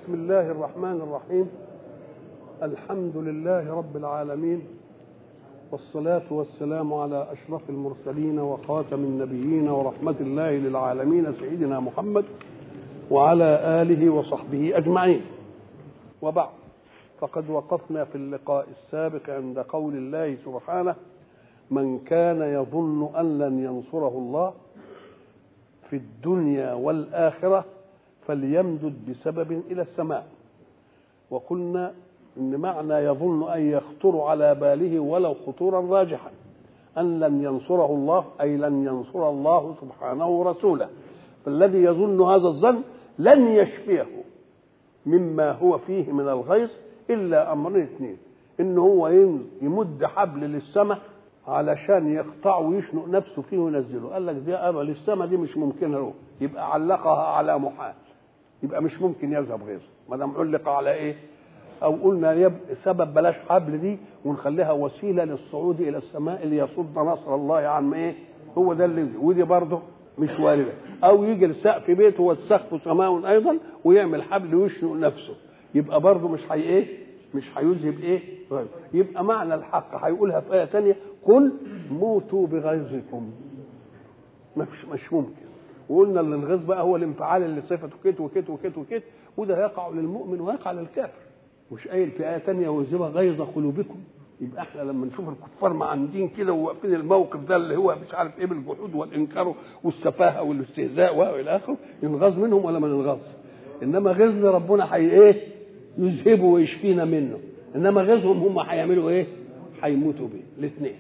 بسم الله الرحمن الرحيم الحمد لله رب العالمين والصلاة والسلام على أشرف المرسلين وخاتم النبيين ورحمة الله للعالمين سيدنا محمد وعلى آله وصحبه أجمعين وبعد فقد وقفنا في اللقاء السابق عند قول الله سبحانه من كان يظن أن لن ينصره الله في الدنيا والآخرة فليمدد بسبب إلى السماء وقلنا إن معنى يظن أن يخطر على باله ولو خطورا راجحا أن لن ينصره الله أي لن ينصر الله سبحانه رسوله فالذي يظن هذا الظن لن يشفيه مما هو فيه من الغيظ إلا أمرين اثنين إن هو يمد حبل للسماء علشان يقطعه ويشنق نفسه فيه وينزله قال لك دي أمل السماء دي مش ممكنة له يبقى علقها على محال يبقى مش ممكن يذهب غيظه ما دام علق على ايه او قلنا يب... سبب بلاش حبل دي ونخليها وسيله للصعود الى السماء ليصد نصر الله عن ايه هو ده اللي ودي برضه مش وارده او يجي لسقف بيته والسقف سماء ايضا ويعمل حبل ويشنق نفسه يبقى برضه مش هي ايه مش هيذهب ايه غيظ يبقى معنى الحق هيقولها في ايه ثانيه قل موتوا بغيظكم مش مش ممكن وقلنا ان الغيظ بقى هو الانفعال اللي صفته كت وكت وكت وكت وده يقع للمؤمن ويقع للكافر مش قايل في ايه ثانيه ويذهب غيظ قلوبكم يبقى احنا لما نشوف الكفار معاندين كده وواقفين الموقف ده اللي هو مش عارف ايه بالجحود والانكار والسفاهه والاستهزاء والى اخره ينغاظ منهم ولا ما ننغاظ انما غيظنا ربنا حي ايه يذهبه ويشفينا منه انما غيظهم هم هيعملوا ايه هيموتوا بيه الاثنين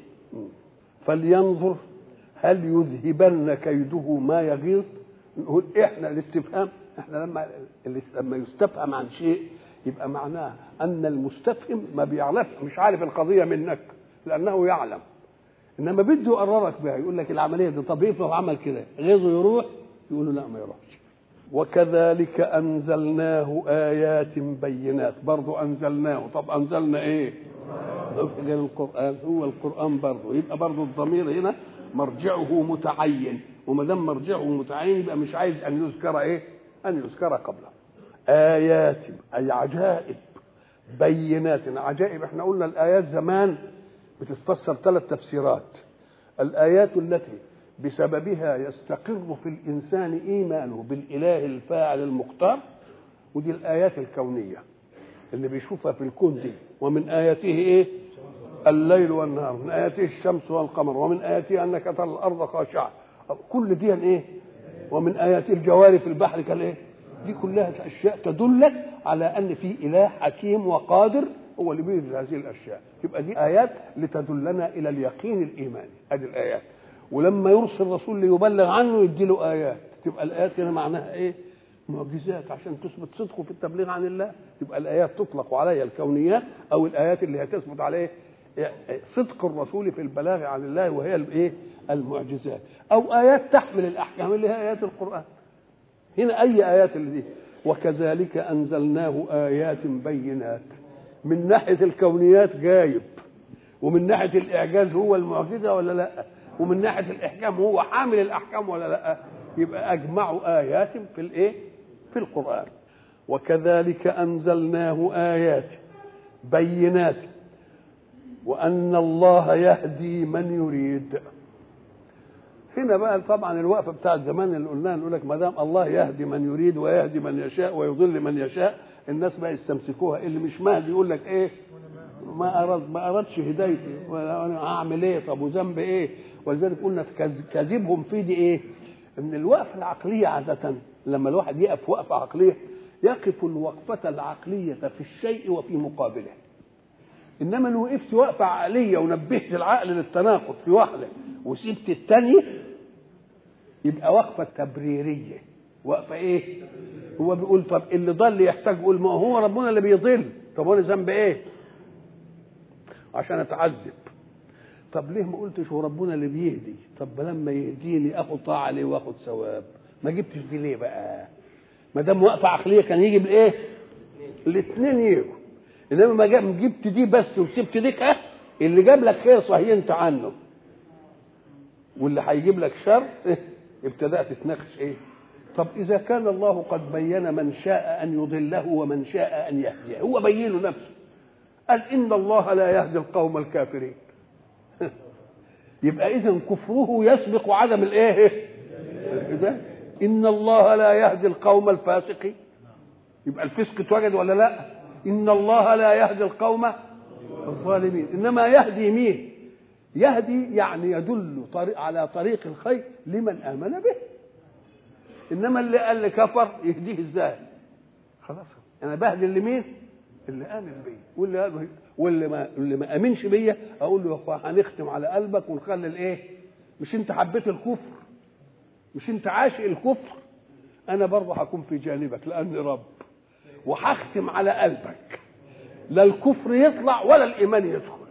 فلينظر هل يذهبن كيده ما يغيظ نقول احنا الاستفهام احنا لما لما يستفهم عن شيء يبقى معناه ان المستفهم ما بيعرف مش عارف القضيه منك لانه يعلم انما بده يقررك بها يقول لك العمليه دي طب افرض عمل كده غيظه يروح يقول له لا ما يروحش وكذلك انزلناه ايات بينات برضه انزلناه طب انزلنا ايه غير القران هو القران برضه يبقى برضه الضمير هنا مرجعه متعين وما دام مرجعه متعين يبقى مش عايز ان يذكر ايه؟ ان يذكر قبله. ايات اي عجائب بينات عجائب احنا قلنا الايات زمان بتتفسر ثلاث تفسيرات. الايات التي بسببها يستقر في الانسان ايمانه بالاله الفاعل المختار ودي الايات الكونيه اللي بيشوفها في الكون دي ومن اياته ايه؟ الليل والنهار من آياته الشمس والقمر ومن آياته أنك ترى الأرض خاشعة كل دي إيه ومن آياته الجوار في البحر كالإيه دي كلها أشياء تدلك على أن في إله حكيم وقادر هو اللي بيجري هذه الأشياء تبقى دي آيات لتدلنا إلى اليقين الإيماني هذه الآيات ولما يرسل رسول ليبلغ عنه يدي له آيات تبقى الآيات هنا معناها إيه معجزات عشان تثبت صدقه في التبليغ عن الله يبقى الآيات تطلق عليها الكونيات أو الآيات اللي هتثبت عليه صدق الرسول في البلاغ عن الله وهي الايه المعجزات او ايات تحمل الاحكام اللي هي ايات القران هنا اي ايات اللي دي وكذلك انزلناه ايات بينات من ناحيه الكونيات جايب ومن ناحيه الاعجاز هو المعجزه ولا لا ومن ناحيه الاحكام هو حامل الاحكام ولا لا يبقى اجمعوا ايات في الايه في القران وكذلك انزلناه ايات بينات وأن الله يهدي من يريد هنا بقى طبعا الوقفة بتاع زمان اللي قلناها نقول لك ما دام الله يهدي من يريد ويهدي من يشاء ويضل من يشاء الناس بقى يستمسكوها اللي مش مهدي يقول لك ايه ما أراد ما أردش هدايتي وأنا أعمل إيه طب وذنب إيه ولذلك قلنا كذبهم في دي إيه إن الوقفة العقلية عادة لما الواحد يقف وقفة عقلية يقف الوقفة العقلية في الشيء وفي مقابله انما لو وقفت وقفه عقليه ونبهت العقل للتناقض في واحده وسبت الثانيه يبقى وقفه تبريريه وقفه ايه هو بيقول طب اللي ضل يحتاج يقول ما هو ربنا اللي بيضل طب وانا ذنب ايه عشان اتعذب طب ليه ما قلتش هو ربنا اللي بيهدي طب لما يهديني اخد طاعه عليه واخد ثواب ما جبتش دي ليه بقى ما دام وقفه عقليه كان يجي بالايه الاثنين يجوا انما ما جاب جبت دي بس وسبت ديك اه اللي جاب لك خير صهينت عنه واللي هيجيب لك شر ابتدات تتناقش ايه طب إذا كان الله قد بين من شاء أن يضله ومن شاء أن يهديه هو بين نفسه قال إن الله لا يهدي القوم الكافرين يبقى إذا كفره يسبق عدم الإيه؟ الهداية إن الله لا يهدي القوم الفاسقين يبقى الفسق اتوجد ولا لا؟ إن الله لا يهدي القوم الظالمين إنما يهدي مين؟ يهدي يعني يدل طريق على طريق الخير لمن آمن به انما اللي قال لي كفر يهديه ازاي خلاص انا بهدي اللي مين اللي امن بيا واللي قال واللي ما اللي ما امنش بيا اقول له يا اخويا هنختم على قلبك ونخلي الايه مش انت حبيت الكفر مش انت عاشق الكفر انا برضه هكون في جانبك لاني رب وهختم على قلبك لا الكفر يطلع ولا الايمان يدخل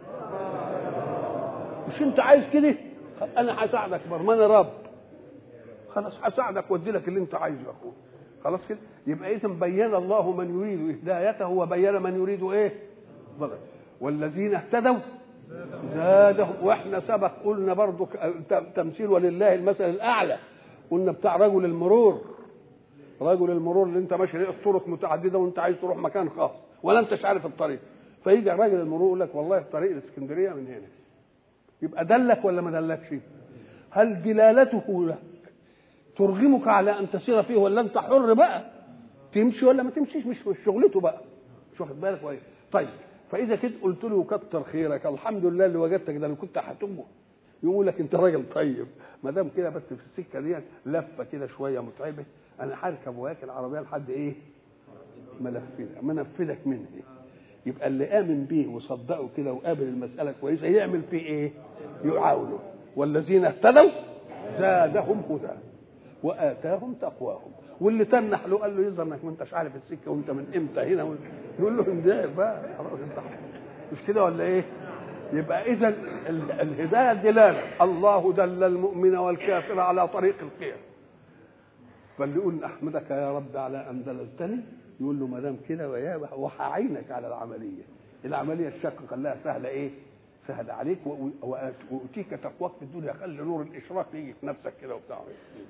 مش انت عايز كده انا هساعدك برضه ما انا رب خلاص هساعدك وادي لك اللي انت عايزه يا اخويا خلاص كده يبقى اذا بين الله من يريد هدايته وبين من يريد ايه ضلال والذين اهتدوا زادهم واحنا سبق قلنا برضو تمثيل ولله المثل الاعلى قلنا بتاع رجل المرور رجل المرور اللي انت ماشي لقيت طرق متعدده وانت عايز تروح مكان خاص ولا انتش عارف الطريق فيجي راجل المرور يقول لك والله الطريق الاسكندريه من هنا يبقى دلك ولا ما دلكش هل دلالته لك ترغمك على ان تسير فيه ولا انت حر بقى تمشي ولا ما تمشيش مش مش شغلته بقى مش واخد بالك ولا طيب فاذا كنت قلت له كتر خيرك الحمد لله اللي وجدتك ده انا كنت هتبه يقول لك انت راجل طيب ما دام كده بس في السكه دي لفه كده شويه متعبه انا هركب وياك العربيه لحد ايه منفذك منفذك منه يبقى اللي امن بيه وصدقه كده وقابل المساله كويسه يعمل فيه ايه يعاونه والذين اهتدوا زادهم هدى واتاهم تقواهم واللي تنح له قال له يظهر انك ما انتش عارف السكه وانت من امتى هنا يقول له انزل بقى خلاص انت مش كده ولا ايه؟ يبقى اذا الهدايه دلاله الله دل المؤمن والكافر على طريق الخير فاللي يقول احمدك يا رب على ان دللتني يقول له ما دام كده ويا وهعينك على العمليه العمليه الشاقه خلاها سهله ايه؟ سهل عليك واتيك تقواك في الدنيا خلي نور الاشراق يجي في نفسك كده وبتاع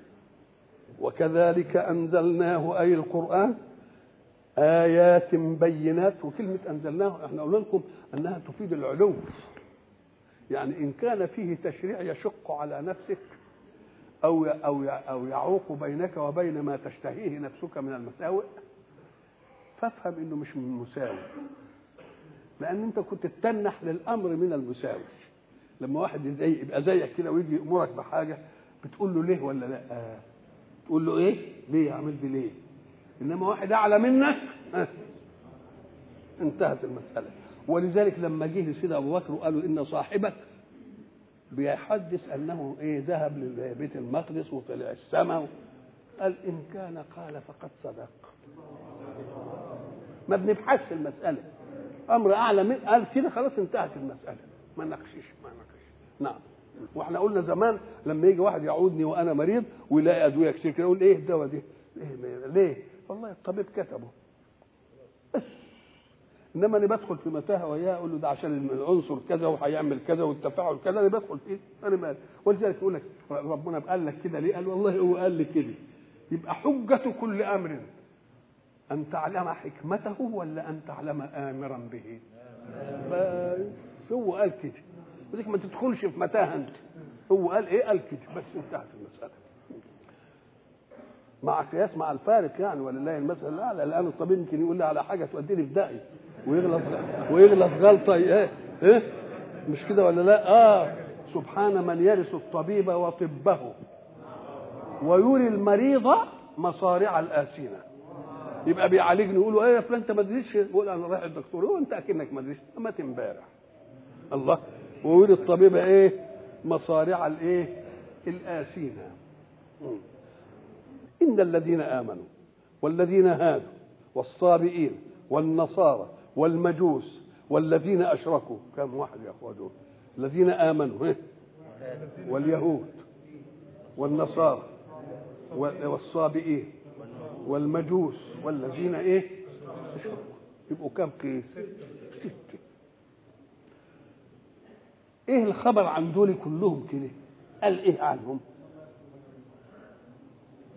وكذلك انزلناه اي القران ايات بينات وكلمه انزلناه احنا قلنا لكم انها تفيد العلو يعني ان كان فيه تشريع يشق على نفسك او او او يعوق بينك وبين ما تشتهيه نفسك من المساوئ فافهم انه مش من مساوي لان انت كنت تتنح للامر من المساوي لما واحد زي يبقى زيك كده ويجي يامرك بحاجه بتقول له ليه ولا لا آه. تقول له ايه ليه عملت ليه انما واحد اعلى منك آه. انتهت المساله ولذلك لما جه لسيدنا ابو بكر وقالوا ان صاحبك بيحدث انه ايه ذهب لبيت المقدس وطلع السماء قال ان كان قال فقد صدق ما بنبحثش المساله امر اعلى من قال كده خلاص انتهت المساله ما نقشش ما نقش نعم واحنا قلنا زمان لما يجي واحد يعودني وانا مريض ويلاقي ادويه كتير كده يقول ايه الدواء دي؟ إيه ليه؟ والله الطبيب كتبه بس انما انا بدخل في متاهه وياه اقول له ده عشان العنصر كذا وهيعمل كذا والتفاعل كذا انا بدخل فيه انا مالي ولذلك يقول لك ربنا قال لك كده ليه؟ قال والله هو قال لي كده يبقى حجة كل امر ان تعلم حكمته ولا ان تعلم امرا به بس هو قال كده ولذلك ما تدخلش في متاهه انت هو قال ايه قال كده بس انتهت المساله مع قياس مع الفارق يعني ولله المثل الاعلى الان الطبيب يمكن يقول لي على حاجه توديني في داهيه ويغلط ويغلط غلطه ايه ايه مش كده ولا لا اه سبحان من يرث الطبيب وطبه ويري المريض مصارع الآسنة يبقى بيعالجني يقول له ايه يا فلان انت ما تدريش يقول انا رايح الدكتور هو انت اكنك ما تدريش مات امبارح الله ويري الطبيب ايه مصارع الايه الآسنة إن الذين آمنوا والذين هادوا والصابئين والنصارى والمجوس والذين أشركوا كم واحد يا أخوة دول الذين آمنوا واليهود والنصارى والصابئين والمجوس والذين ايه أشركوا يبقوا كم قيس ستة ايه الخبر عن دول كلهم كده قال ايه عنهم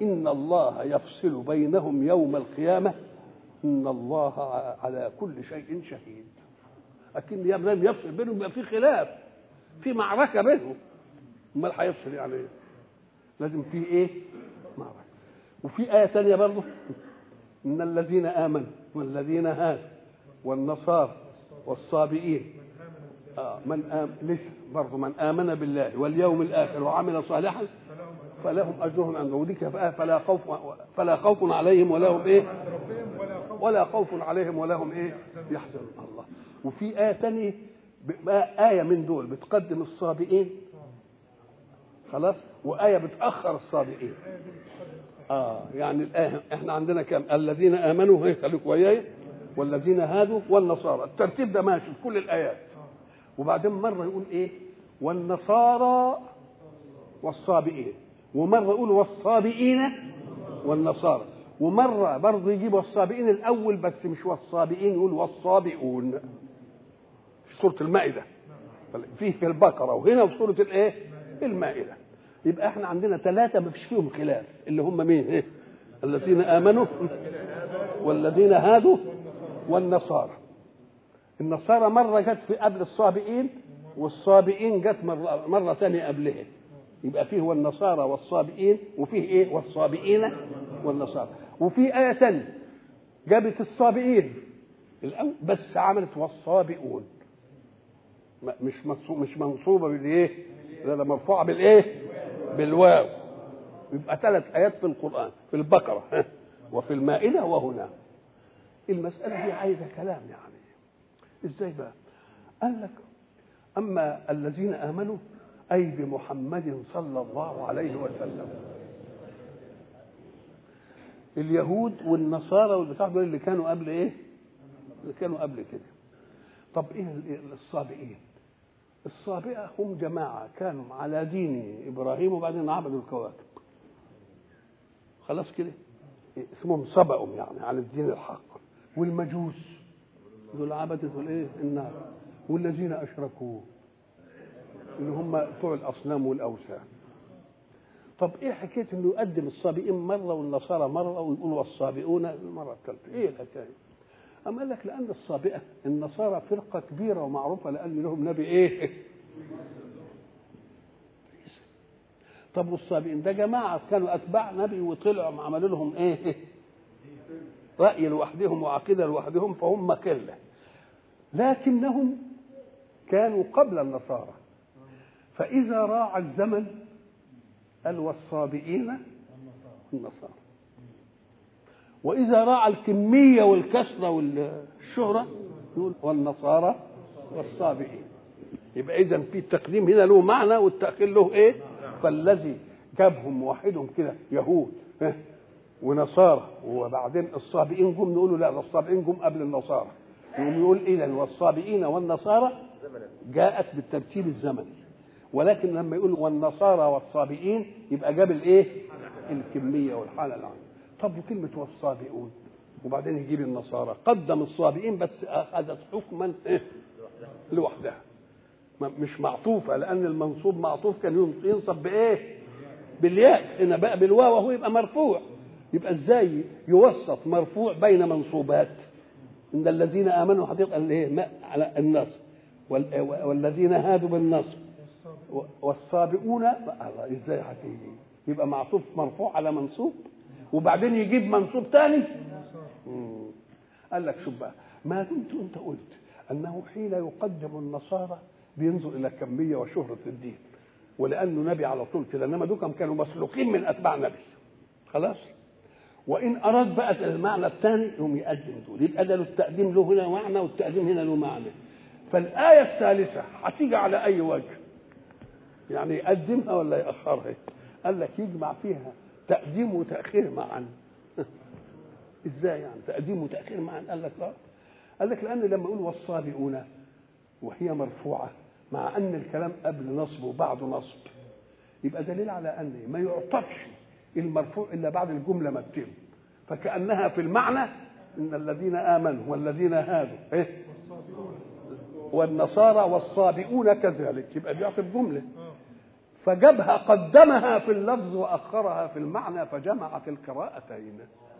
إن الله يفصل بينهم يوم القيامة إن الله على كل شيء شهيد لكن لم يفصل بينهم يبقى في خلاف في معركة بينهم امال هيفصل يعني ايه؟ لازم في ايه؟ معركة وفي آية ثانية برضه إن الذين آمنوا والذين هادوا والنصارى والصابئين آه من آمن لسه برضه من آمن بالله واليوم الآخر وعمل صالحا فلهم أجرهم عند وديك فلا خوف فلا خوف عليهم ولا هم إيه؟ ولا خوف عليهم ولا هم إيه؟ يحزنون الله وفي آية ثانية آية من دول بتقدم الصابئين خلاص وآية بتأخر الصابئين اه يعني الآية احنا عندنا كام الذين آمنوا هي خليكم وياي والذين هادوا والنصارى الترتيب ده ماشي في كل الآيات وبعدين مرة يقول ايه والنصارى والصابئين ومرة يقول والصابئين والنصارى ومرة برضه يجيب والصابئين الأول بس مش والصابئين يقول والصابئون في سورة المائدة فيه في البقرة وهنا في سورة الايه المائدة يبقى احنا عندنا ثلاثة ما فيش فيهم خلاف اللي هم مين ايه الذين آمنوا والذين هادوا والنصارى النصارى مرة جت في قبل الصابئين والصابئين جت مرة, مرة ثانية قبلها يبقى فيه والنصارى والصابئين وفيه ايه والصابئين والنصارى وفي آية ثانية جابت الصابئين الأول بس عملت والصابئون مش مش منصوبة بالايه؟ ده مرفوعة بالايه؟ بالواو يبقى ثلاث آيات في القرآن في البقرة وفي المائدة وهنا المسألة دي عايزة كلام يعني ازاي بقى؟ قال لك أما الذين آمنوا أي بمحمد صلى الله عليه وسلم اليهود والنصارى والبتاع دول اللي كانوا قبل ايه؟ اللي كانوا قبل كده. طب ايه الصابئين؟ الصابئه هم جماعه كانوا على دين ابراهيم وبعدين عبدوا الكواكب. خلاص كده؟ اسمهم صبأوا يعني عن الدين الحق. والمجوس دول عبدة الايه؟ النار. والذين اشركوا اللي هم بتوع الاصنام والاوثان. طب ايه حكايه انه يقدم الصابئين مره والنصارى مره ويقولوا والصابئون المره الثالثه ايه الحكايه أم قال لك لأن الصابئة النصارى فرقة كبيرة ومعروفة لأن لهم نبي إيه؟ طب والصابئين ده جماعة كانوا أتباع نبي وطلعوا عملوا لهم إيه؟ رأي لوحدهم وعقيدة لوحدهم فهم كلة لكنهم كانوا قبل النصارى فإذا راع الزمن قال والصابئين النصارى وإذا راعى الكمية والكثرة والشهرة يقول والنصارى والصابئين يبقى إذا في التقديم هنا له معنى والتأخير له إيه؟ فالذي جابهم وحدهم كده يهود ونصارى وبعدين الصابئين جم نقول لا الصابئين جم قبل النصارى يقوم يقول إذا والصابئين والنصارى جاءت بالترتيب الزمني ولكن لما يقول والنصارى والصابئين يبقى جاب الايه؟ الكميه والحاله العامه. طب وكلمه والصابئون وبعدين يجيب النصارى قدم الصابئين بس اخذت حكما إيه؟ لوحدها مش معطوفه لان المنصوب معطوف كان ينصب بايه؟ بالياء هنا بقى بالواو وهو يبقى مرفوع يبقى ازاي يوصف مرفوع بين منصوبات ان الذين امنوا حقيقه الايه؟ على النصب والذين هادوا بالنصب والسابقون الله ازاي هتيجي يبقى معطوف مرفوع على منصوب وبعدين يجيب منصوب تاني قال لك شوف بقى ما دمت انت قلت انه حين يقدم النصارى بينظر الى كميه وشهره الدين ولانه نبي على طول كده انما دوكم كانوا مسلوقين من اتباع نبي خلاص وان اراد بقى المعنى الثاني يقوم يقدم دول يبقى ده التقديم له هنا معنى والتقديم هنا له معنى فالايه الثالثه هتيجي على اي وجه يعني يقدمها ولا يأخرها قال لك يجمع فيها تقديم وتأخير معا ازاي يعني تقديم وتأخير معا قال لك لا قال لك لأن لما يقول والصابئون وهي مرفوعة مع أن الكلام قبل نصب وبعد نصب يبقى دليل على أن ما يعطفش المرفوع إلا بعد الجملة ما تتم فكأنها في المعنى إن الذين آمنوا والذين هادوا إيه والنصارى والصابئون كذلك يبقى دي في الجملة فجابها قدمها في اللفظ واخرها في المعنى فجمعت القراءتين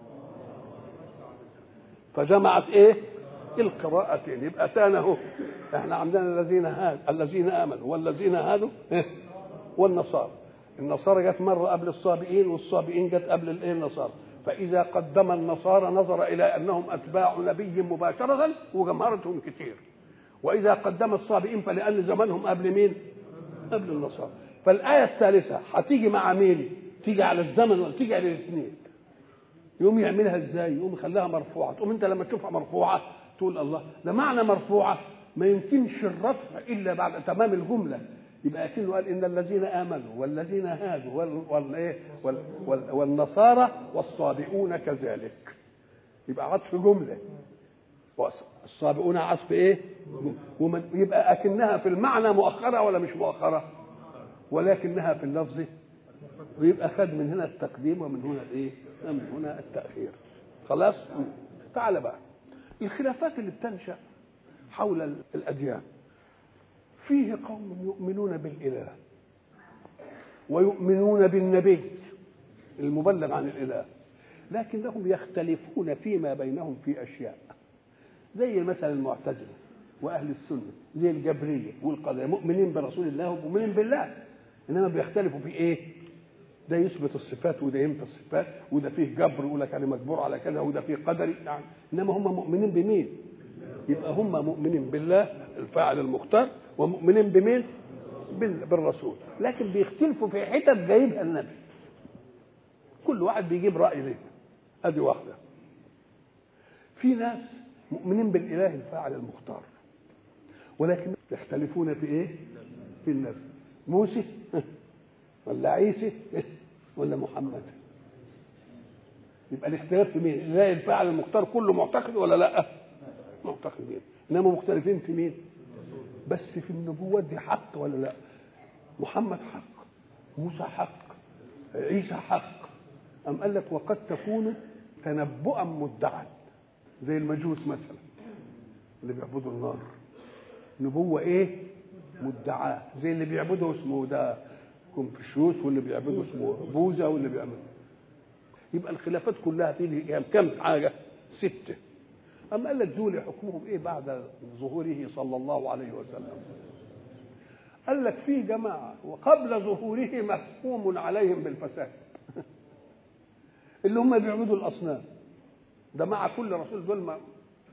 فجمعت ايه القراءتين يبقى تانا اهو احنا عندنا الذين هاد الذين امنوا والذين هادوا إيه؟ والنصارى النصارى جت مره قبل الصابئين والصابئين جت قبل الايه النصارى فاذا قدم النصارى نظر الى انهم اتباع نبي مباشره وجمهرتهم كتير واذا قدم الصابئين فلان زمانهم قبل مين قبل النصارى فالايه الثالثه هتيجي مع مين تيجي على الزمن ولا تيجي على الاثنين يقوم يعملها ازاي يقوم يخليها مرفوعه تقوم انت لما تشوفها مرفوعه تقول الله ده معنى مرفوعه ما يمكنش الرفع الا بعد تمام الجمله يبقى كأنه قال ان الذين امنوا والذين هادوا وال وال إيه؟ وال وال والنصارى والصابئون كذلك يبقى عطف جمله الصابئون عطف ايه ومن يبقى اكنها في المعنى مؤخره ولا مش مؤخره ولكنها في اللفظ ويبقى خد من هنا التقديم ومن هنا الايه من هنا التاخير خلاص تعال بقى الخلافات اللي بتنشا حول الاديان فيه قوم يؤمنون بالاله ويؤمنون بالنبي المبلغ عن الاله لكنهم يختلفون فيما بينهم في اشياء زي مثلا المعتزله واهل السنه زي الجبريه والقدريه مؤمنين برسول الله ومؤمنين بالله انما بيختلفوا في ايه ده يثبت الصفات وده ينفي الصفات وده فيه جبر يقول لك انا مجبور على كذا وده فيه قدري يعني انما هم مؤمنين بمين يبقى هم مؤمنين بالله الفاعل المختار ومؤمنين بمين بالرسول لكن بيختلفوا في حتت جايبها النبي كل واحد بيجيب راي ليه ادي واحده في ناس مؤمنين بالاله الفاعل المختار ولكن يختلفون في ايه في النبي موسى ولا عيسى ولا محمد يبقى الاختلاف في مين الاله الفاعل المختار كله معتقد ولا لا معتقدين انما مختلفين في مين بس في النبوة دي حق ولا لا محمد حق موسى حق عيسى حق أم قال لك وقد تكون تنبؤا مدعا زي المجوس مثلا اللي بيعبدوا النار نبوة ايه مدعاة زي اللي بيعبدوا اسمه ده كونفوشيوس واللي بيعبدوا اسمه بوذا واللي بيعمل يبقى الخلافات كلها تيجي كم حاجة ستة أما قال لك دول حكمهم إيه بعد ظهوره صلى الله عليه وسلم قال لك في جماعة وقبل ظهوره محكوم عليهم بالفساد اللي هم بيعبدوا الأصنام ده مع كل رسول دول ما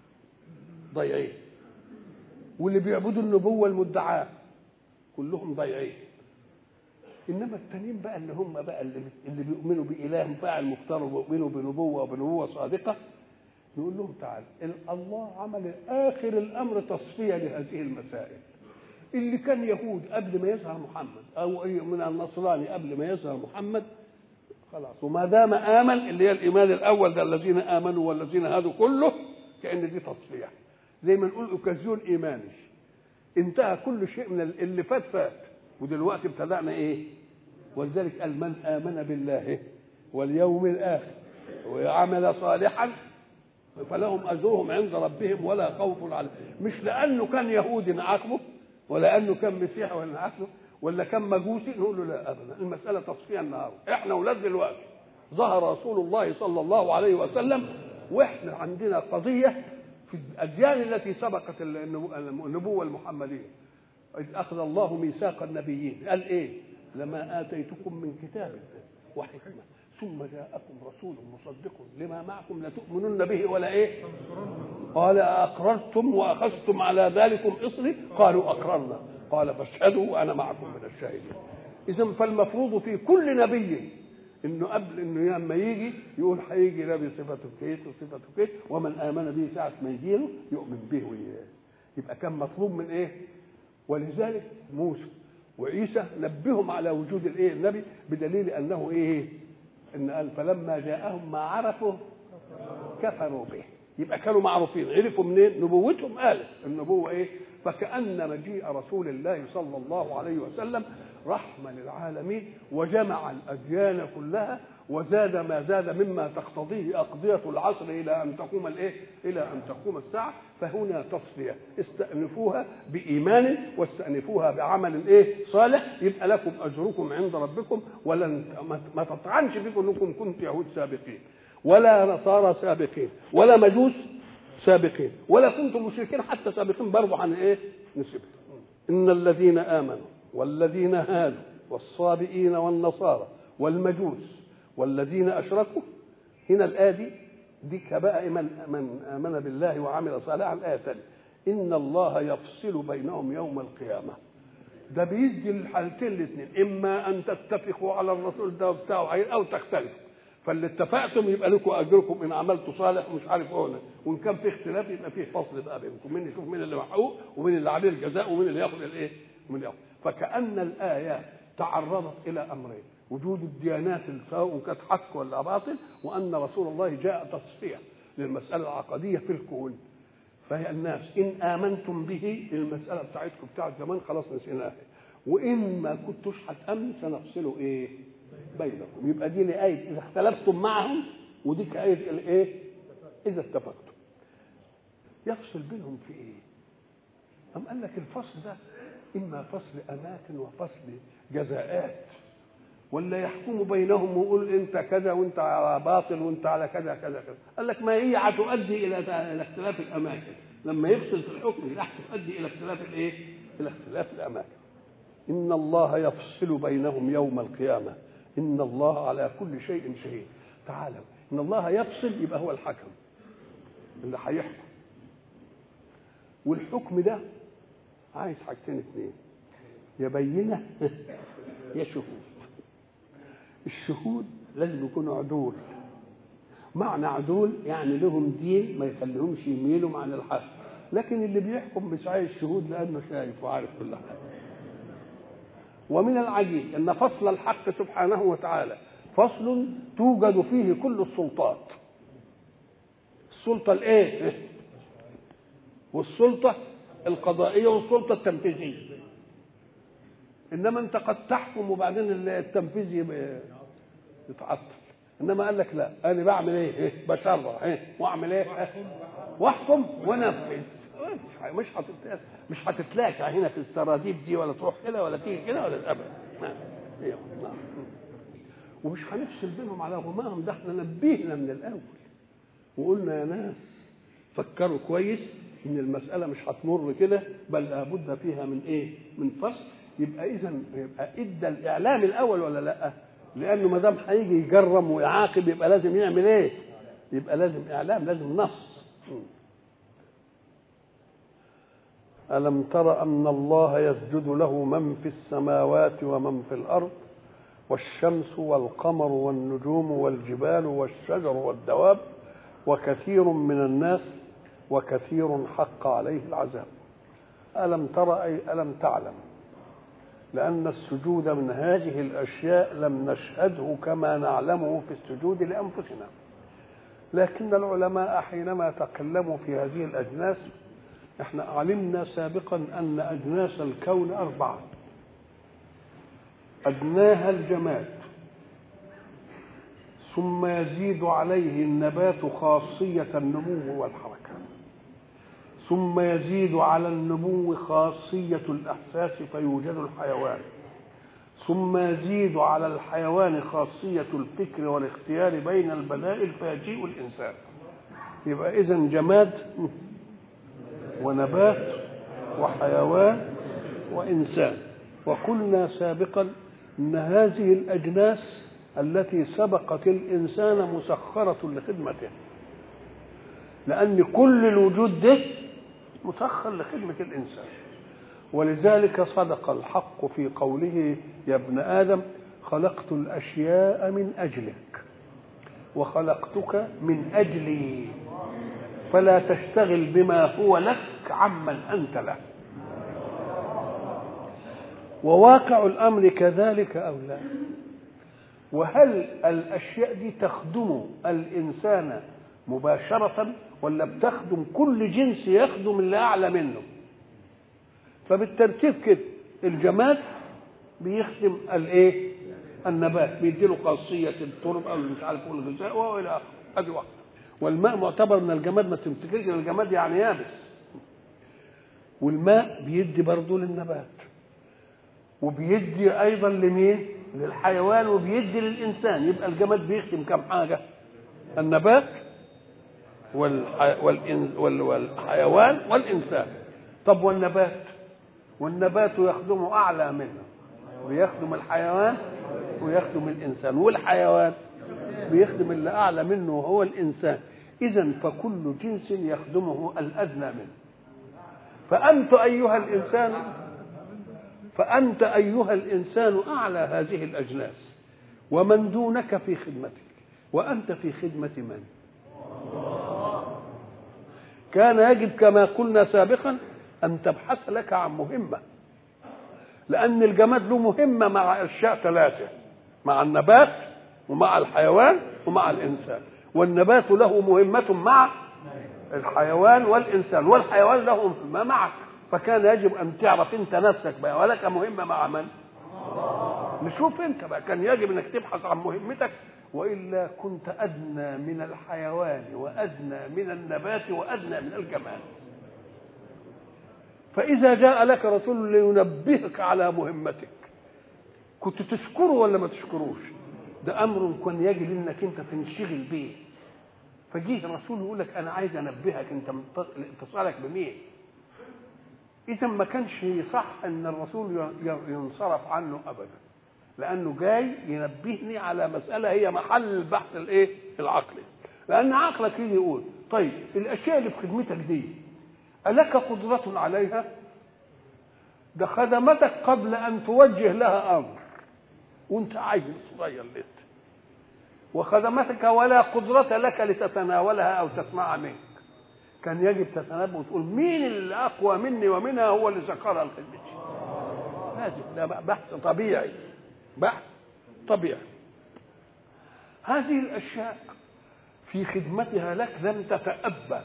ضيعين واللي بيعبدوا النبوة المدعاة كلهم ضيعين انما التانيين بقى اللي هم بقى اللي, اللي بيؤمنوا باله فاعل مختار وبيؤمنوا بنبوه وبنبوه صادقه يقول لهم تعال الله عمل اخر الامر تصفيه لهذه المسائل اللي كان يهود قبل ما يظهر محمد او من النصراني قبل ما يظهر محمد خلاص وما دام امن اللي هي الايمان الاول ده الذين امنوا والذين هادوا كله كان دي تصفيه زي ما نقول اوكازيون ايماني انتهى كل شيء من اللي فات فات ودلوقتي ابتدانا ايه ولذلك قال من امن بالله واليوم الاخر وعمل صالحا فلهم اجرهم عند ربهم ولا خوف عليهم مش لانه كان يهودي نعاقبه ولا انه كان مسيحي ولا نعاقبه ولا كان مجوسي نقول له لا ابدا المساله تصفيه النهار احنا اولاد دلوقتي ظهر رسول الله صلى الله عليه وسلم واحنا عندنا قضيه في الاديان التي سبقت النبوه المحمديه اذ اخذ الله ميثاق النبيين قال ايه لما اتيتكم من كتاب وحكمه ثم جاءكم رسول مصدق لما معكم لتؤمنن به ولا ايه قال اقررتم واخذتم على ذلكم اصري قالوا اقررنا قال فاشهدوا وانا معكم من الشاهدين اذا فالمفروض في كل نبي انه قبل انه لما يجي يقول هيجي نبي صفته كيت وصفته كيت ومن امن به ساعه ما يجي له يؤمن به وإياه يبقى كان مطلوب من ايه ولذلك موسى وعيسى نبههم على وجود الايه النبي بدليل انه ايه ان قال فلما جاءهم ما عرفوا كفروا به يبقى كانوا معروفين عرفوا منين نبوتهم قالت النبوه ايه فكأن مجيء رسول الله صلى الله عليه وسلم رحمة للعالمين وجمع الأديان كلها وزاد ما زاد مما تقتضيه أقضية العصر إلى أن تقوم الإيه؟ إلى أن تقوم الساعة فهنا تصفية استأنفوها بإيمان واستأنفوها بعمل إيه؟ صالح يبقى لكم أجركم عند ربكم ولن ما تطعنش فيكم أنكم كنتم يهود سابقين ولا نصارى سابقين ولا مجوس سابقين ولا كنتم مشركين حتى سابقين برضه عن إيه؟ نسبة إن الذين آمنوا والذين هادوا والصابئين والنصارى والمجوس والذين اشركوا هنا الايه دي دي بقى من من امن بالله وعمل صالحا الايه الثانيه ان الله يفصل بينهم يوم القيامه ده بيدي الحالتين الاثنين اما ان تتفقوا على الرسول ده بتاعه او تختلفوا فاللي اتفقتم يبقى لكم اجركم ان عملتوا صالح ومش عارف ايه وان كان في اختلاف يبقى في فصل بقى بينكم مين يشوف مين اللي محقوق ومين اللي عليه الجزاء ومين اللي ياخذ الايه ومين ياخذ فكان الايات تعرضت الى امرين وجود الديانات سواء كانت حق ولا باطل وان رسول الله جاء تصفيه للمساله العقديه في الكون فهي الناس ان امنتم به المساله بتاعتكم بتاعت زمان خلاص نسيناها وان ما كنتوش هتامنوا سنفصلوا ايه بينكم يبقى دي لآية إذا اختلفتم معهم ودي كآية الإيه؟ إذا اتفقتم يفصل بينهم في إيه؟ أم قال لك الفصل ده إما فصل أماكن وفصل جزاءات ولا يحكم بينهم ويقول انت كذا وانت على باطل وانت على كذا كذا كذا قال لك ما هي هتؤدي الى الى اختلاف الاماكن لما يفصل في الحكم راح تؤدي الى اختلاف الايه الى اختلاف الاماكن ان الله يفصل بينهم يوم القيامه ان الله على كل شيء شهيد تعالوا ان الله يفصل يبقى هو الحكم اللي هيحكم والحكم ده عايز حاجتين اثنين يا بينه يا شهود الشهود لازم يكونوا عدول معنى عدول يعني لهم دين ما يخليهمش يميلوا عن الحق لكن اللي بيحكم مش عايز شهود لانه شايف وعارف كل حاجه ومن العجيب ان فصل الحق سبحانه وتعالى فصل توجد فيه كل السلطات السلطه الايه والسلطه القضائيه والسلطه التنفيذيه انما انت قد تحكم وبعدين التنفيذ يتعطل انما قال لك لا انا بعمل ايه, إيه؟ بشرع ايه واعمل ايه واحكم وانفذ مش هتت... مش هتتلاقى هنا في السراديب دي ولا تروح كده ولا تيجي كده ولا ابدا نعم نعم ومش هنفصل بينهم على غماهم ده احنا نبهنا من الاول وقلنا يا ناس فكروا كويس ان المساله مش هتمر كده بل لابد فيها من ايه من فصل يبقى اذا يبقى ادى الاعلام الاول ولا لا لانه ما دام هيجي يجرم ويعاقب يبقى لازم يعمل ايه يبقى لازم اعلام لازم نص الم تر ان الله يسجد له من في السماوات ومن في الارض والشمس والقمر والنجوم والجبال والشجر والدواب وكثير من الناس وكثير حق عليه العذاب الم تر اي الم تعلم لأن السجود من هذه الأشياء لم نشهده كما نعلمه في السجود لأنفسنا لكن العلماء حينما تكلموا في هذه الأجناس احنا علمنا سابقا أن أجناس الكون أربعة أدناها الجماد ثم يزيد عليه النبات خاصية النمو والحركة ثم يزيد على النمو خاصية الإحساس فيوجد الحيوان ثم يزيد على الحيوان خاصية الفكر والاختيار بين البدائل فيجيء الإنسان يبقى إذا جماد ونبات وحيوان وإنسان وقلنا سابقا أن هذه الأجناس التي سبقت الإنسان مسخرة لخدمته لأن كل الوجود ده مسخر لخدمة الإنسان ولذلك صدق الحق في قوله يا ابن آدم خلقت الأشياء من أجلك وخلقتك من أجلي فلا تشتغل بما هو لك عمن أنت له وواقع الأمر كذلك أو لا وهل الأشياء دي تخدم الإنسان مباشرة ولا بتخدم كل جنس يخدم اللي اعلى منه فبالترتيب كده الجماد بيخدم الايه النبات بيدي له خاصيه التربه او مش عارف الغذاء والى اخره ادي واحده والماء معتبر من الجماد ما تفتكرش ان الجماد يعني يابس والماء بيدي برضه للنبات وبيدي ايضا لمين للحيوان وبيدي للانسان يبقى الجماد بيخدم كم حاجه النبات والحيوان والانسان طب والنبات والنبات يخدم اعلى منه ويخدم الحيوان ويخدم الانسان والحيوان بيخدم اللي اعلى منه وهو الانسان اذا فكل جنس يخدمه الادنى منه فانت ايها الانسان فانت ايها الانسان اعلى هذه الاجناس ومن دونك في خدمتك وانت في خدمه من كان يجب كما قلنا سابقا ان تبحث لك عن مهمه لان الجماد له مهمه مع اشياء ثلاثه مع النبات ومع الحيوان ومع الانسان والنبات له مهمه مع الحيوان والانسان والحيوان له مهمه معك فكان يجب ان تعرف انت نفسك بقى ولك مهمه مع من نشوف انت بقى كان يجب انك تبحث عن مهمتك والا كنت ادنى من الحيوان وادنى من النبات وادنى من الجمال فاذا جاء لك رسول لينبهك على مهمتك كنت تشكره ولا ما تشكروش ده امر كان يجب انك انت تنشغل به فجيه الرسول يقول لك انا عايز انبهك انت اتصالك بمين اذا ما كانش صح ان الرسول ينصرف عنه ابدا لانه جاي ينبهني على مساله هي محل البحث الايه العقلي لان عقلك يجي يقول طيب الاشياء اللي في خدمتك دي الك قدره عليها ده خدمتك قبل ان توجه لها امر وانت عيل صغير لسه وخدمتك ولا قدرة لك لتتناولها أو تسمعها منك كان يجب تتنبه وتقول مين اللي أقوى مني ومنها هو اللي سخرها لخدمتي لازم ده بحث طبيعي بحث طبيعي هذه الأشياء في خدمتها لك لم تتأبى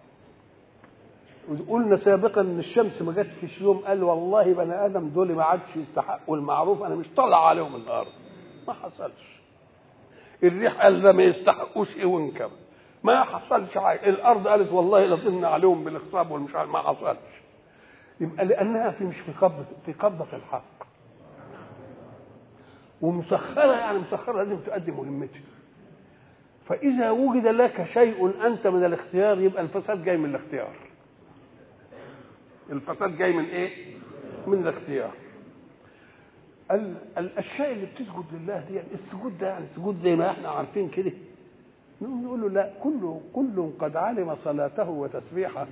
قلنا سابقا ان الشمس ما جاتش يوم قال والله بني ادم دول ما عادش يستحقوا المعروف انا مش طالع عليهم الارض ما حصلش الريح قال ده ما يستحقوش ايه وانكم ما حصلش حاجه الارض قالت والله لطمنا عليهم بالاخصاب والمش عارف ما حصلش يبقى لانها في مش في قبضه في قبضه الحق ومسخره يعني مسخره لازم تؤدي مهمتها فاذا وجد لك شيء انت من الاختيار يبقى الفساد جاي من الاختيار الفساد جاي من ايه من الاختيار الاشياء اللي بتسجد لله دي يعني السجود ده يعني السجود زي ما احنا عارفين كده نقول له لا كل كل قد علم صلاته وتسبيحه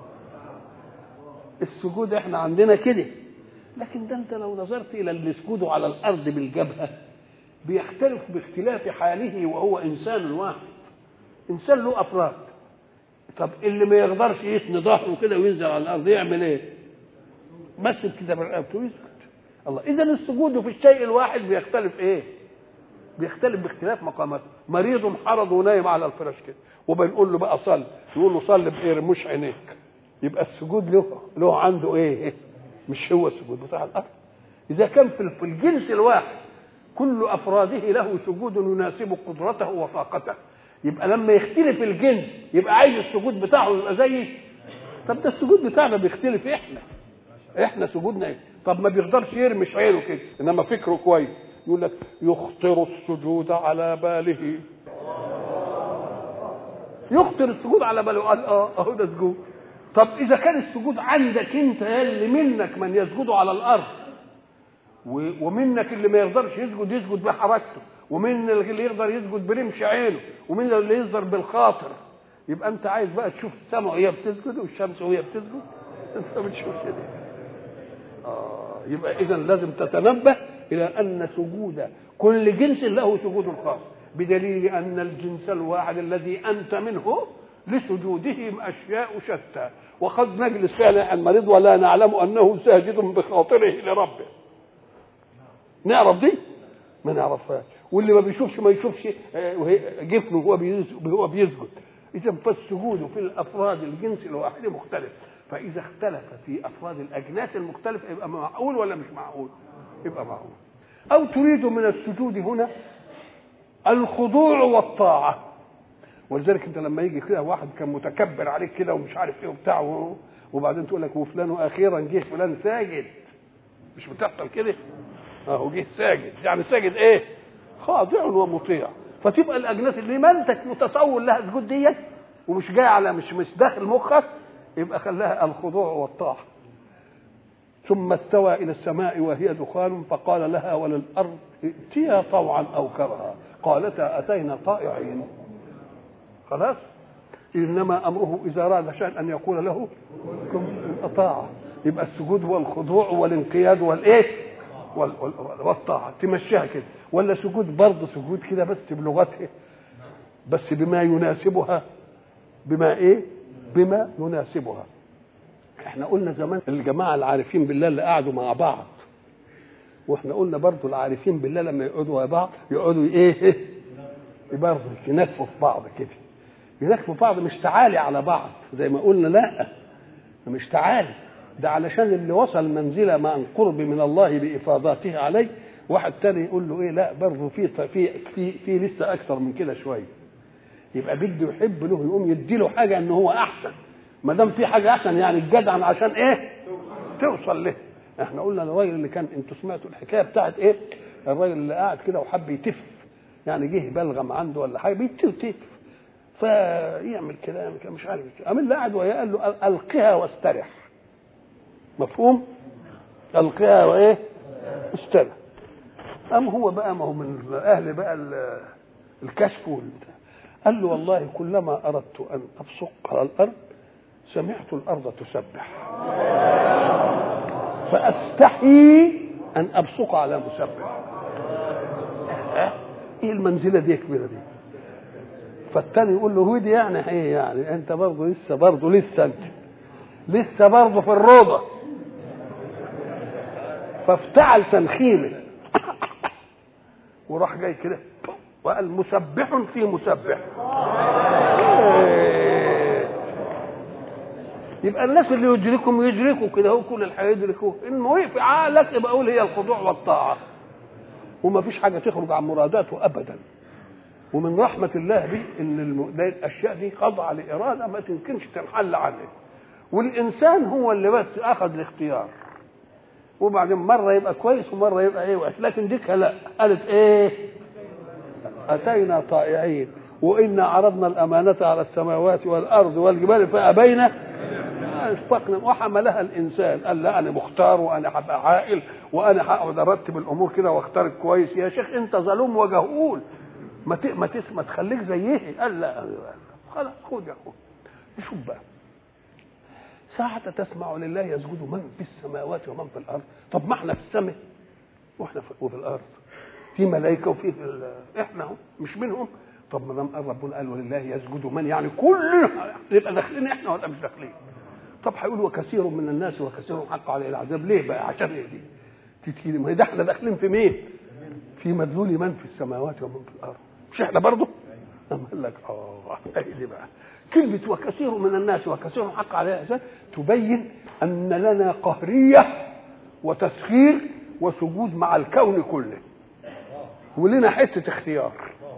السجود احنا عندنا كده لكن ده انت لو نظرت الى اللي يسجدوا على الارض بالجبهه بيختلف باختلاف حاله وهو انسان واحد انسان له افراد طب اللي ما يقدرش يثني ظهره كده وينزل على الارض يعمل ايه؟ بس كده برقبته ويسجد الله اذا السجود في الشيء الواحد بيختلف ايه؟ بيختلف باختلاف مقاماته مريض حرض ونايم على الفراش كده وبنقول له بقى صل يقول له صل بايه رموش عينيك يبقى السجود له له عنده ايه؟ مش هو السجود بتاع الارض اذا كان في الجنس الواحد كل افراده له سجود يناسب قدرته وطاقته يبقى لما يختلف الجنس يبقى عايز السجود بتاعه يبقى زي طب ده السجود بتاعنا بيختلف احنا احنا سجودنا ايه طب ما بيقدرش يرمش عينه كده انما فكره كويس يقول لك يخطر السجود على باله يخطر السجود على باله قال اه اهو ده سجود طب اذا كان السجود عندك انت اللي منك من يسجد على الارض ومنك اللي ما يقدرش يسجد يسجد بحركته ومن اللي يقدر يسجد برمش عينه ومن اللي يقدر بالخاطر يبقى انت عايز بقى تشوف السماء وهي بتسجد والشمس وهي بتسجد انت بتشوف كده آه يبقى اذا لازم تتنبه الى ان سجود كل جنس له سجود خاص بدليل ان الجنس الواحد الذي انت منه لسجودهم اشياء شتى وقد نجلس فعلا المريض ولا نعلم انه ساجد بخاطره لربه نعرف دي ما نعرفهاش واللي ما بيشوفش ما يشوفش جفنه وهو هو بيسجد اذا فالسجود في الافراد الجنس الواحد مختلف فاذا اختلف في افراد الاجناس المختلفه يبقى معقول ولا مش معقول يبقى معقول أو تريد من السجود هنا الخضوع والطاعة ولذلك انت لما يجي كده واحد كان متكبر عليك كده ومش عارف ايه وبتاع وبعدين تقول لك وفلان واخيرا جه فلان ساجد مش بتحصل كده اهو جه ساجد يعني ساجد ايه خاضع ومطيع فتبقى الاجناس اللي ما انت متصور لها سجود ديت ومش جاي على مش مش داخل مخك يبقى خلاها الخضوع والطاعه ثم استوى الى السماء وهي دخان فقال لها وللارض ائتيا طوعا او كرها قالتا اتينا طائعين خلاص انما امره اذا اراد شيئا ان يقول له كن اطاعه يبقى السجود هو الخضوع والانقياد والايه والطاعه تمشيها كده ولا سجود برضه سجود كده بس بلغته بس بما يناسبها بما ايه بما يناسبها احنا قلنا زمان الجماعه العارفين بالله اللي قعدوا مع بعض واحنا قلنا برضه العارفين بالله لما يقعدوا مع بعض يقعدوا ايه برضه ينكفوا في بعض كده ينكفوا في بعض مش تعالي على بعض زي ما قلنا لا مش تعالي ده علشان اللي وصل منزله مع قرب من الله بافاضاته عليه واحد تاني يقول له ايه لا برضه في في في في لسه اكثر من كده شويه يبقى بده يحب له يقوم يدي له حاجه ان هو احسن ما دام في حاجه احسن يعني الجدع عشان ايه توصل له احنا قلنا الراجل اللي كان انتوا سمعتوا الحكايه بتاعت ايه الراجل اللي قاعد كده وحب يتف يعني جه بلغم عنده ولا حاجه بيتف فيعمل كده يعمل كده مش عارف قام اللي قاعد وياه قال له القها واسترح مفهوم القها وايه استرح قام هو بقى ما هو من اهل بقى الكشف والبتاع قال له والله كلما اردت ان ابصق على الارض سمعت الارض تسبح فاستحي ان ابصق على مسبح ايه المنزله دي كبيره دي فالتاني يقول له هو دي يعني ايه يعني انت برضه لسه برضه لسه انت لسه برضه في الروضه فافتعل تنخيمه وراح جاي كده وقال مسبح في مسبح يبقى الناس اللي يدركهم يدركوا كده هو كل الحياه يدركوه ان وقف عقلك يبقى اقول هي الخضوع والطاعه وما فيش حاجه تخرج عن مراداته ابدا ومن رحمه الله به ان الم... الاشياء دي خاضعه لاراده ما تمكنش تنحل عنها والانسان هو اللي بس اخذ الاختيار وبعدين مره يبقى كويس ومره يبقى ايه وحش لكن ديك لا قالت ايه اتينا طائعين وانا عرضنا الامانه على السماوات والارض والجبال فابين اشفقنا وحملها الانسان قال لا انا مختار وانا هبقى عاقل وانا هقعد ارتب الامور كده واختار كويس يا شيخ انت ظلوم وجهول ما ت... ما, تس... ما تخليك زيه قال لا خلاص خد يا اخويا شوف بقى ساعة تسمع لله يسجد من في السماوات ومن في الأرض طب ما احنا في السماء واحنا في, وفي الأرض في ملائكة وفي ال... احنا هم مش منهم طب ما دام ربنا قال ولله يسجد من يعني كلنا نبقى داخلين احنا ولا مش داخلين طب هيقول وكثير من الناس وكثير حق عليه العذاب ليه بقى عشان ايه دي تتكلم ما ده احنا داخلين في مين في مدلول من في السماوات ومن في الارض مش احنا برضه أم قال لك اه ايه دي بقى كلمة وكثير من الناس وكثير حق عليه العذاب تبين أن لنا قهرية وتسخير وسجود مع الكون كله ولنا حتة اختيار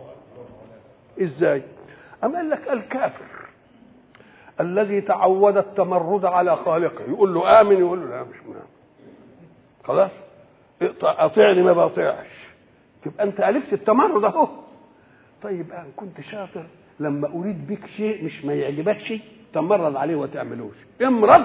ازاي؟ أم قال لك الكافر الذي تعود التمرد على خالقه يقول له امن يقول له لا مش مؤمن خلاص اطيعني ما بطيعش تبقى انت الفت التمرد اهو طيب ان كنت شاطر لما اريد بك شيء مش ما يعجبكش تمرد عليه وما تعملوش امرض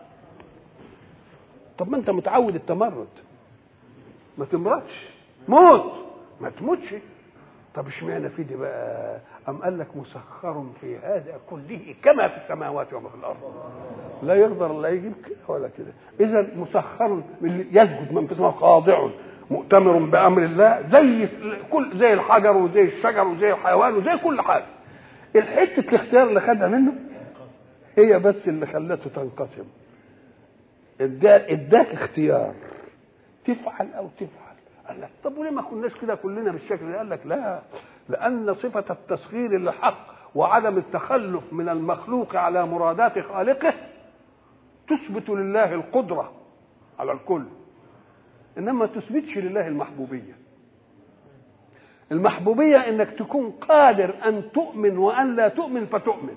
طب ما انت متعود التمرد ما تمرضش موت ما تموتش طب اشمعنى في دي بقى أم قال لك مسخر في هذا كله كما في السماوات وما في الأرض لا يقدر لا يجيب كده ولا كده إذا مسخر يسجد من في السماء خاضع مؤتمر بأمر الله زي كل زي الحجر وزي الشجر وزي الحيوان وزي كل حاجة الحتة الاختيار اللي خدها منه هي بس اللي خلته تنقسم اداك اختيار تفعل او تفعل قال لك طب وليه ما كناش كده كلنا بالشكل ده قال لك لا لان صفه التسخير للحق وعدم التخلف من المخلوق على مرادات خالقه تثبت لله القدره على الكل انما ما تثبتش لله المحبوبيه المحبوبيه انك تكون قادر ان تؤمن وان لا تؤمن فتؤمن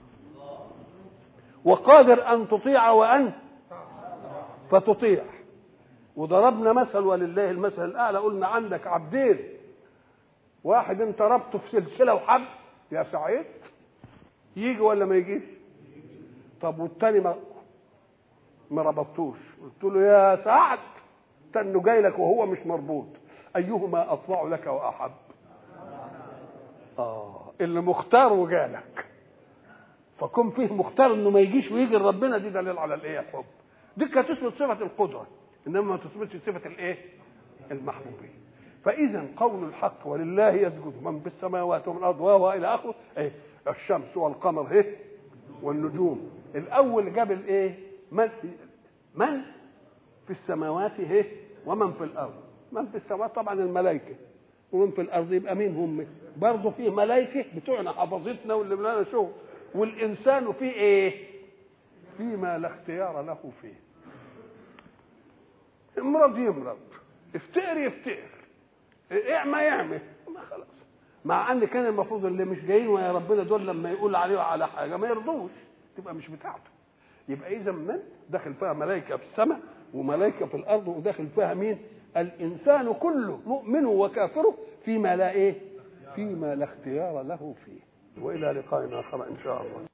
وقادر ان تطيع وان فتطيع وضربنا مثل ولله المثل الاعلى قلنا عندك عبدين واحد انت ربطه في سلسله وحبل يا سعيد يجي ولا ما يجيش طب والتاني ما ما ربطتوش قلت له يا سعد انه جاي لك وهو مش مربوط ايهما اطوع لك واحب اه اللي مختار وجالك فكون فيه مختار انه ما يجيش ويجي لربنا دي دليل على الايه الحب دي كانت تثبت صفه القدره انما ما تثبتش صفه الايه المحبوبيه فاذا قول الحق ولله يسجد من في السماوات ومن الارض وهو الى اخره ايه الشمس والقمر ايه والنجوم الاول جاب الايه من من في السماوات ايه ومن في الارض من في السماوات طبعا الملائكه ومن في الارض يبقى مين هم برضه فيه ملائكه بتوعنا حفظتنا واللي لنا شغل والانسان فيه ايه فيما لا اختيار له فيه امرض يمرض افتقر يفتقر اعمى يعمى ما خلاص مع ان كان المفروض اللي مش جايين ويا ربنا دول لما يقول عليه على حاجه ما يرضوش تبقى مش بتاعته يبقى اذا من داخل فيها ملائكه في السماء وملائكه في الارض وداخل فيها مين الانسان كله مؤمنه وكافره فيما لا ايه فيما لا اختيار له فيه والى لقاء اخر ان شاء الله